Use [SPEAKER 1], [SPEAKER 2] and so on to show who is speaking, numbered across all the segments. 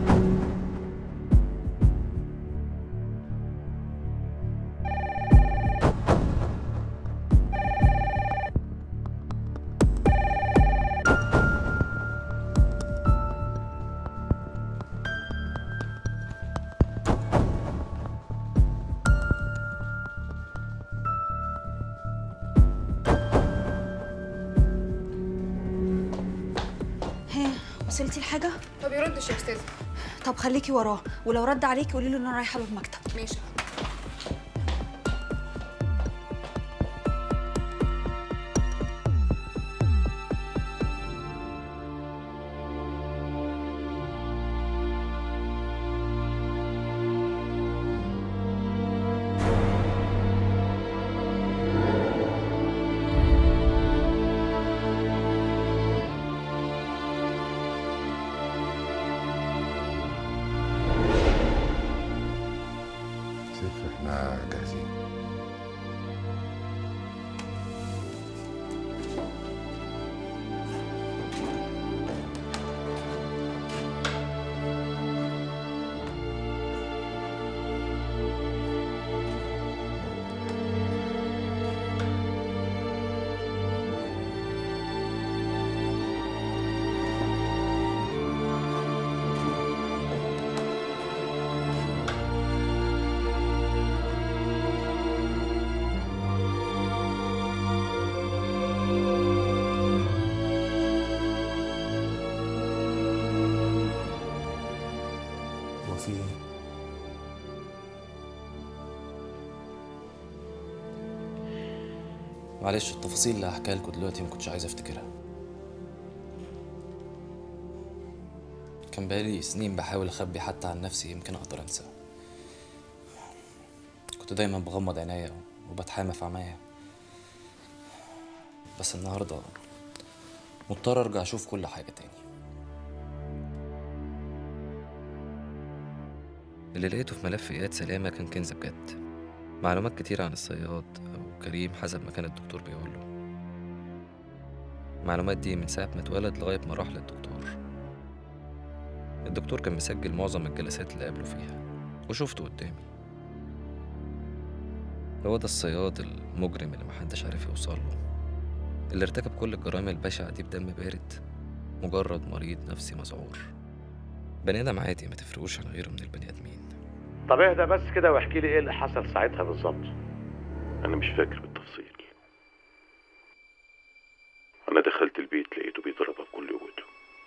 [SPEAKER 1] ها وصلتي الحاجه
[SPEAKER 2] ما بيردش يا استاذ
[SPEAKER 1] طب خليكي وراه ولو رد عليكي قولي له ان انا رايحه له المكتب
[SPEAKER 2] ماشي
[SPEAKER 3] سيف احنا جاهزين
[SPEAKER 4] هو في ايه؟ معلش التفاصيل اللي هحكيها لكم دلوقتي ما كنتش عايز افتكرها كان بقالي سنين بحاول اخبي حتى عن نفسي يمكن اقدر انسى كنت دايما بغمض عينيا وبتحامى في عمايا بس النهارده مضطر ارجع اشوف كل حاجه تاني اللي لقيته في ملف اياد سلامه كان كنز بجد معلومات كتير عن الصياد او كريم حسب ما كان الدكتور بيقول له المعلومات دي من ساعه ما اتولد لغايه ما راح للدكتور الدكتور كان مسجل معظم الجلسات اللي قابله فيها وشفته قدامي هو ده الصياد المجرم اللي محدش عارف يوصل له اللي ارتكب كل الجرائم البشعة دي بدم بارد مجرد مريض نفسي مذعور بني آدم عادي ما تفرقوش عن غيره من البني آدمين
[SPEAKER 5] طب اهدى بس كده واحكي لي ايه اللي حصل ساعتها بالظبط انا مش فاكر بالتفصيل انا دخلت البيت لقيته بيضربها بكل قوته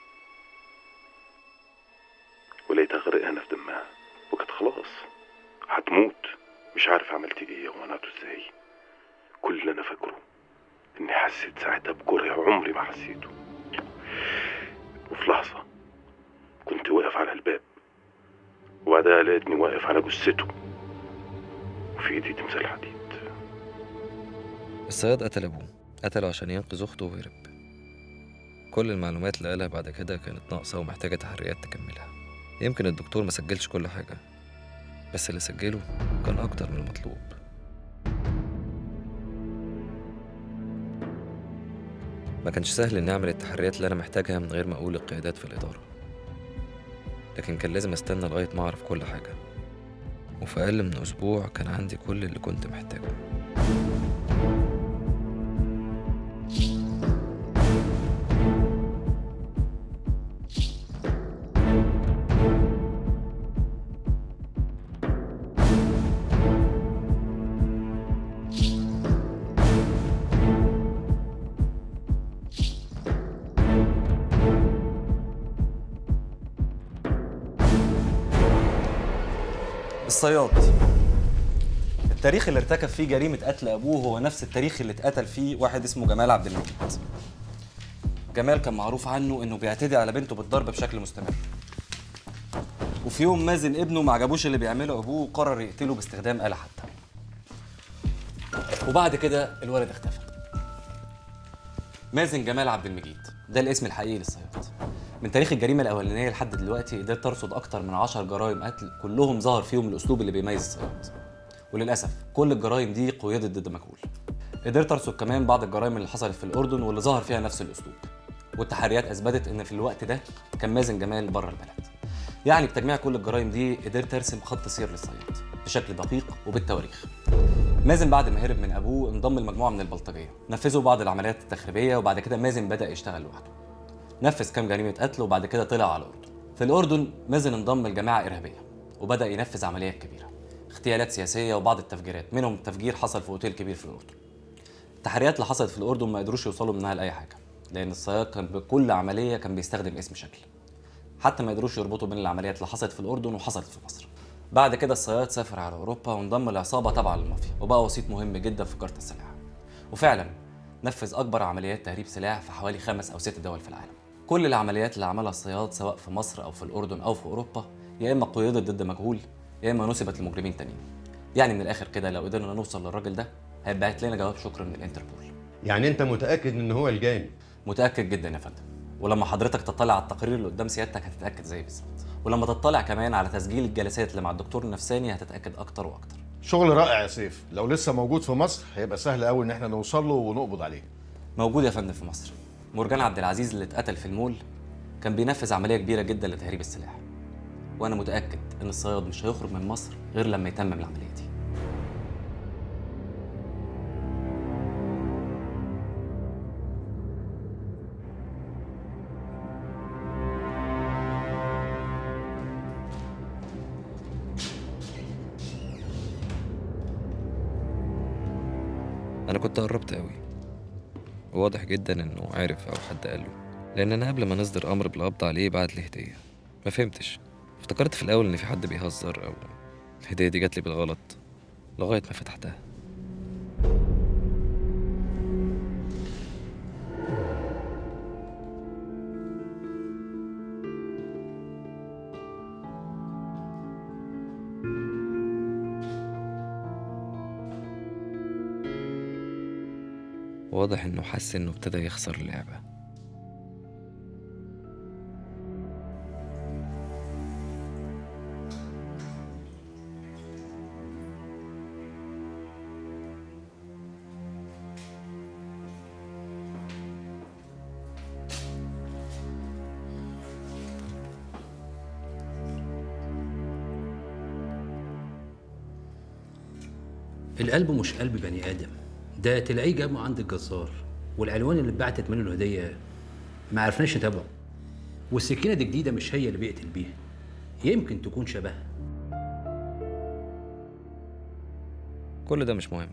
[SPEAKER 5] ولقيتها غرقانه في دمها وكانت خلاص هتموت مش عارف عملت ايه ومنعته ازاي كل اللي انا فاكره اني حسيت ساعتها بكره عمري ما حسيته وفي لحظه كنت واقف على الباب وبعدها لقيتني واقف على جثته وفي ايدي تمثال حديد
[SPEAKER 4] الصياد قتل أبوه قتله عشان ينقذ أخته وهرب كل المعلومات اللي قالها بعد كده كانت ناقصة ومحتاجة تحريات تكملها يمكن الدكتور ما سجلش كل حاجة بس اللي سجله كان أكتر من المطلوب ما كانش سهل إني أعمل التحريات اللي أنا محتاجها من غير ما أقول القيادات في الإدارة لكن كان لازم أستنى لغاية ما أعرف كل حاجة وفي أقل من أسبوع كان عندي كل اللي كنت محتاجه
[SPEAKER 6] الصياد التاريخ اللي ارتكب فيه جريمة قتل أبوه هو نفس التاريخ اللي اتقتل فيه واحد اسمه جمال عبد المجيد جمال كان معروف عنه إنه بيعتدي على بنته بالضرب بشكل مستمر وفي يوم مازن ابنه ما عجبوش اللي بيعمله أبوه وقرر يقتله باستخدام آلة حادة وبعد كده الولد اختفى مازن جمال عبد المجيد ده الاسم الحقيقي للصياد من تاريخ الجريمة الأولانية لحد دلوقتي قدرت ترصد أكتر من 10 جرائم قتل كلهم ظهر فيهم الأسلوب اللي بيميز الصياد وللأسف كل الجرائم دي قيدت ضد مجهول قدرت أرصد كمان بعض الجرائم اللي حصلت في الأردن واللي ظهر فيها نفس الأسلوب والتحريات أثبتت إن في الوقت ده كان مازن جمال بره البلد يعني بتجميع كل الجرائم دي قدرت ارسم خط سير للصياد بشكل دقيق وبالتواريخ مازن بعد ما هرب من ابوه انضم لمجموعه من البلطجيه نفذوا بعض العمليات التخريبيه وبعد كده مازن بدا يشتغل لوحده نفذ كام جريمه قتل وبعد كده طلع على الاردن في الاردن مازن انضم لجماعه ارهابيه وبدا ينفذ عمليات كبيره اغتيالات سياسيه وبعض التفجيرات منهم تفجير حصل في اوتيل كبير في الاردن التحريات اللي حصلت في الاردن ما قدروش يوصلوا منها لاي حاجه لان الصياد كان بكل عمليه كان بيستخدم اسم شكل حتى ما قدروش يربطوا بين العمليات اللي حصلت في الاردن وحصلت في مصر بعد كده الصياد سافر على اوروبا وانضم لعصابه تابعه للمافيا وبقى وسيط مهم جدا في كارت السلاح وفعلا نفذ اكبر عمليات تهريب سلاح في حوالي خمس او ست دول في العالم كل العمليات اللي عملها الصياد سواء في مصر او في الاردن او في اوروبا يا اما قيدت ضد مجهول يا اما نسبت لمجرمين تانيين يعني من الاخر كده لو قدرنا نوصل للراجل ده هيبعت لنا جواب شكر من الانتربول
[SPEAKER 3] يعني انت متاكد ان هو الجاني
[SPEAKER 6] متاكد جدا يا فندم ولما حضرتك تطلع على التقرير اللي قدام سيادتك هتتاكد زي بالظبط ولما تطلع كمان على تسجيل الجلسات اللي مع الدكتور النفساني هتتاكد اكتر واكتر
[SPEAKER 2] شغل رائع يا سيف لو لسه موجود في مصر هيبقى سهل قوي ان احنا نوصل له ونقبض عليه
[SPEAKER 6] موجود يا فندم في مصر مرجان عبد العزيز اللي اتقتل في المول كان بينفذ عمليه كبيره جدا لتهريب السلاح وانا متاكد ان الصياد مش هيخرج من مصر غير لما يتمم العمليه دي
[SPEAKER 4] انا كنت قربت قوي وواضح جدا انه عارف او حد قاله لان انا قبل ما نصدر امر بالقبض عليه بعت لي هديه ما فهمتش افتكرت في الاول ان في حد بيهزر او الهديه دي جات لي بالغلط لغايه ما فتحتها واضح انه حس انه ابتدى يخسر اللعبه
[SPEAKER 7] القلب مش قلب بني ادم ده تلاقيه جابه عند الجزار والعنوان اللي اتبعتت منه الهديه ما عرفناش نتابعه والسكينه دي جديده مش هي اللي بيقتل بيها يمكن تكون شبهها
[SPEAKER 4] كل ده مش مهم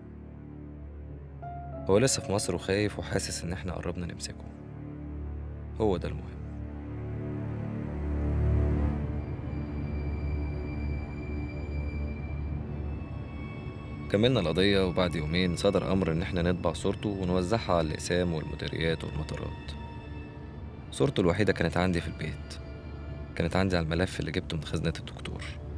[SPEAKER 4] هو لسه في مصر وخايف وحاسس ان احنا قربنا نمسكه هو ده المهم كملنا القضية وبعد يومين صدر أمر إن إحنا نطبع صورته ونوزعها على الأقسام والمديريات والمطارات صورته الوحيدة كانت عندي في البيت كانت عندي على الملف اللي جبته من خزنة الدكتور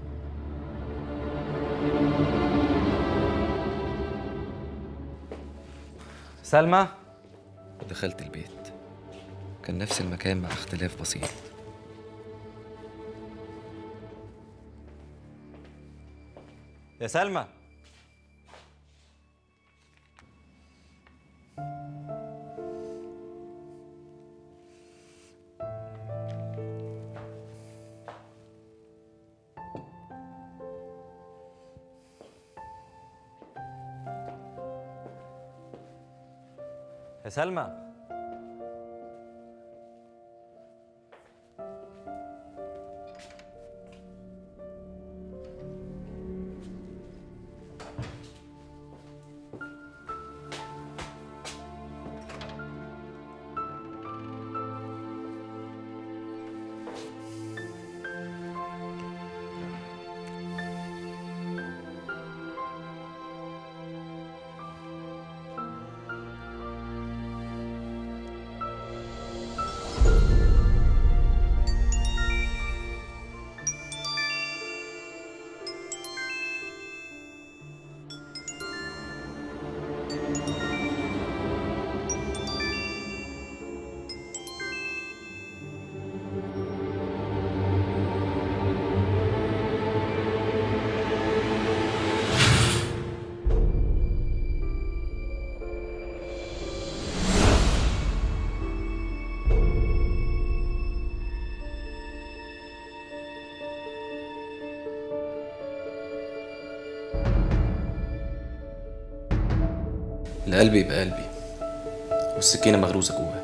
[SPEAKER 6] سلمى
[SPEAKER 4] دخلت البيت كان نفس المكان مع اختلاف بسيط
[SPEAKER 6] يا سلمى يا سلمى اللي قلبي يبقى قلبي والسكينة مغروسة جوايا